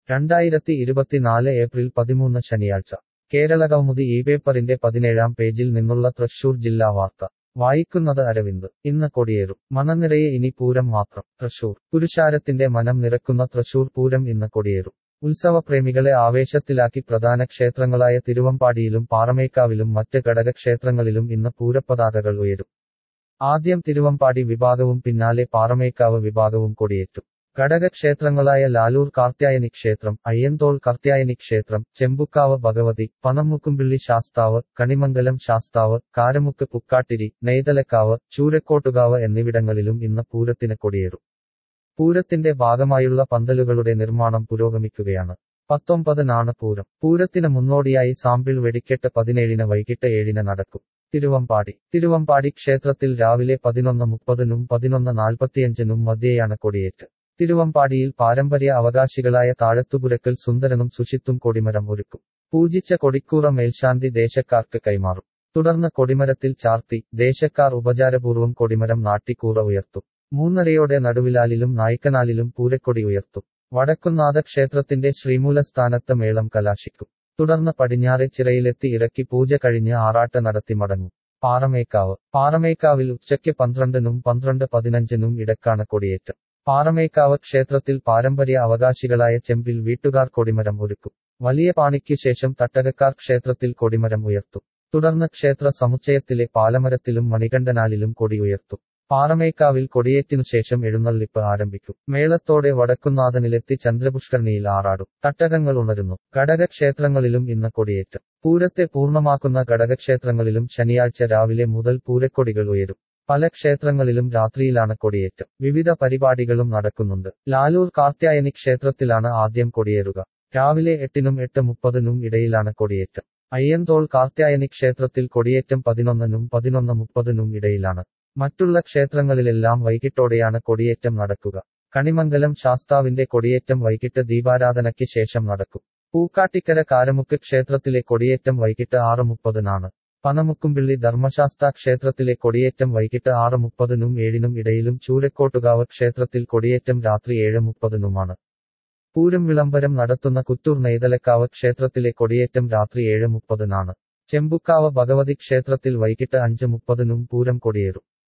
രണ്ടായിരത്തി ഇരുപത്തിനാല് ഏപ്രിൽ പതിമൂന്ന് ശനിയാഴ്ച കേരള കൗമുദി ഈ പേപ്പറിന്റെ പതിനേഴാം പേജിൽ നിന്നുള്ള തൃശൂർ ജില്ലാ വാർത്ത വായിക്കുന്നത് അരവിന്ദ് ഇന്ന് കൊടിയേറും മനംനിറയെ ഇനി പൂരം മാത്രം തൃശൂർ പുരുഷാരത്തിന്റെ മനം നിറക്കുന്ന തൃശൂർ പൂരം ഇന്ന് കൊടിയേറും ഉത്സവപ്രേമികളെ ആവേശത്തിലാക്കി പ്രധാന ക്ഷേത്രങ്ങളായ തിരുവമ്പാടിയിലും പാറമേക്കാവിലും മറ്റ് ഘടകക്ഷേത്രങ്ങളിലും ഇന്ന് പൂരപ്പതാകകൾ ഉയരും ആദ്യം തിരുവമ്പാടി വിഭാഗവും പിന്നാലെ പാറമേക്കാവ് വിഭാഗവും കൊടിയേറ്റും ഘടകക്ഷേത്രങ്ങളായ ലാലൂർ കാർത്യായനി ക്ഷേത്രം അയ്യന്തോൾ കാർത്യായനി ക്ഷേത്രം ചെമ്പുക്കാവ് ഭഗവതി പനമുക്കുംപിള്ളി ശാസ്താവ് കണിമംഗലം ശാസ്താവ് കാരമുക്ക് പുക്കാട്ടിരി നെയ്തലക്കാവ് ചൂരക്കോട്ടുകാവ് എന്നിവിടങ്ങളിലും ഇന്ന് പൂരത്തിന് കൊടിയേറും പൂരത്തിന്റെ ഭാഗമായുള്ള പന്തലുകളുടെ നിർമ്മാണം പുരോഗമിക്കുകയാണ് പത്തൊമ്പതിനാണ് പൂരം പൂരത്തിന് മുന്നോടിയായി സാമ്പിൾ വെടിക്കെട്ട് പതിനേഴിന് വൈകിട്ട് ഏഴിന് നടക്കും തിരുവമ്പാടി തിരുവമ്പാടി ക്ഷേത്രത്തിൽ രാവിലെ പതിനൊന്ന് മുപ്പതിനും പതിനൊന്ന് നാൽപ്പത്തിയഞ്ചിനും മധ്യേയാണ് കൊടിയേറ്റ് തിരുവമ്പാടിയിൽ പാരമ്പര്യ അവകാശികളായ താഴത്തുപുരക്കൽ സുന്ദരനും സുഷിത്തും കൊടിമരം ഒരുക്കും പൂജിച്ച കൊടിക്കൂറ മേൽശാന്തി ദേശക്കാർക്ക് കൈമാറും തുടർന്ന് കൊടിമരത്തിൽ ചാർത്തി ദേശക്കാർ ഉപചാരപൂർവ്വം കൊടിമരം നാട്ടിക്കൂറ ഉയർത്തും മൂന്നരയോടെ നടുവിലാലിലും നായ്ക്കനാലിലും പൂരക്കൊടി ഉയർത്തും വടക്കുന്നാഥ ക്ഷേത്രത്തിന്റെ ശ്രീമൂലസ്ഥാനത്ത് മേളം കലാശിക്കും തുടർന്ന് പടിഞ്ഞാറെ ചിറയിലെത്തി ഇറക്കി പൂജ കഴിഞ്ഞ് ആറാട്ട് നടത്തി മടങ്ങും പാറമേക്കാവ് പാറമേക്കാവിൽ ഉച്ചയ്ക്ക് പന്ത്രണ്ടിനും പന്ത്രണ്ട് പതിനഞ്ചിനും ഇടക്കാണ് കൊടിയേറ്റം പാറമേക്കാവ് ക്ഷേത്രത്തിൽ പാരമ്പര്യ അവകാശികളായ ചെമ്പിൽ വീട്ടുകാർ കൊടിമരം ഒരുക്കും വലിയ പാണിക്കു ശേഷം തട്ടകക്കാർ ക്ഷേത്രത്തിൽ കൊടിമരം ഉയർത്തും തുടർന്ന് ക്ഷേത്ര സമുച്ചയത്തിലെ പാലമരത്തിലും മണികണ്ഠനാലിലും കൊടി ഉയർത്തും പാറമേക്കാവിൽ കൊടിയേറ്റിനു ശേഷം എഴുന്നള്ളിപ്പ് ആരംഭിക്കും മേളത്തോടെ വടക്കുന്നാഥനിലെത്തി ചന്ദ്രപുഷ്കരണിയിൽ ആറാടും തട്ടകങ്ങൾ ഉണരുന്നു ഘടകക്ഷേത്രങ്ങളിലും ഇന്ന് കൊടിയേറ്റം പൂരത്തെ പൂർണ്ണമാക്കുന്ന ഘടകക്ഷേത്രങ്ങളിലും ശനിയാഴ്ച രാവിലെ മുതൽ പൂരക്കൊടികൾ ഉയരും പല ക്ഷേത്രങ്ങളിലും രാത്രിയിലാണ് കൊടിയേറ്റം വിവിധ പരിപാടികളും നടക്കുന്നുണ്ട് ലാലൂർ കാർത്യായനി ക്ഷേത്രത്തിലാണ് ആദ്യം കൊടിയേറുക രാവിലെ എട്ടിനും എട്ട് മുപ്പതിനും ഇടയിലാണ് കൊടിയേറ്റം അയ്യന്തോൾ കാർത്യായനി ക്ഷേത്രത്തിൽ കൊടിയേറ്റം പതിനൊന്നിനും പതിനൊന്ന് മുപ്പതിനും ഇടയിലാണ് മറ്റുള്ള ക്ഷേത്രങ്ങളിലെല്ലാം വൈകിട്ടോടെയാണ് കൊടിയേറ്റം നടക്കുക കണിമംഗലം ശാസ്താവിന്റെ കൊടിയേറ്റം വൈകിട്ട് ദീപാരാധനയ്ക്ക് ശേഷം നടക്കും പൂക്കാട്ടിക്കര കാരമുക്ക് ക്ഷേത്രത്തിലെ കൊടിയേറ്റം വൈകിട്ട് ആറ് മുപ്പതിനാണ് പനമുക്കുംപിള്ളി ധർമ്മശാസ്ത ക്ഷേത്രത്തിലെ കൊടിയേറ്റം വൈകിട്ട് ആറ് മുപ്പതിനും ഏഴിനും ഇടയിലും ചൂരക്കോട്ടുകാവ് ക്ഷേത്രത്തിൽ കൊടിയേറ്റം രാത്രി ഏഴ് മുപ്പതിനുമാണ് പൂരം വിളംബരം നടത്തുന്ന കുറ്റൂർ നെയ്തലക്കാവ് ക്ഷേത്രത്തിലെ കൊടിയേറ്റം രാത്രി ഏഴ് മുപ്പതിനാണ് ചെമ്പുക്കാവ് ഭഗവതി ക്ഷേത്രത്തിൽ വൈകിട്ട് അഞ്ച് മുപ്പതിനും പൂരം കൊടിയേറും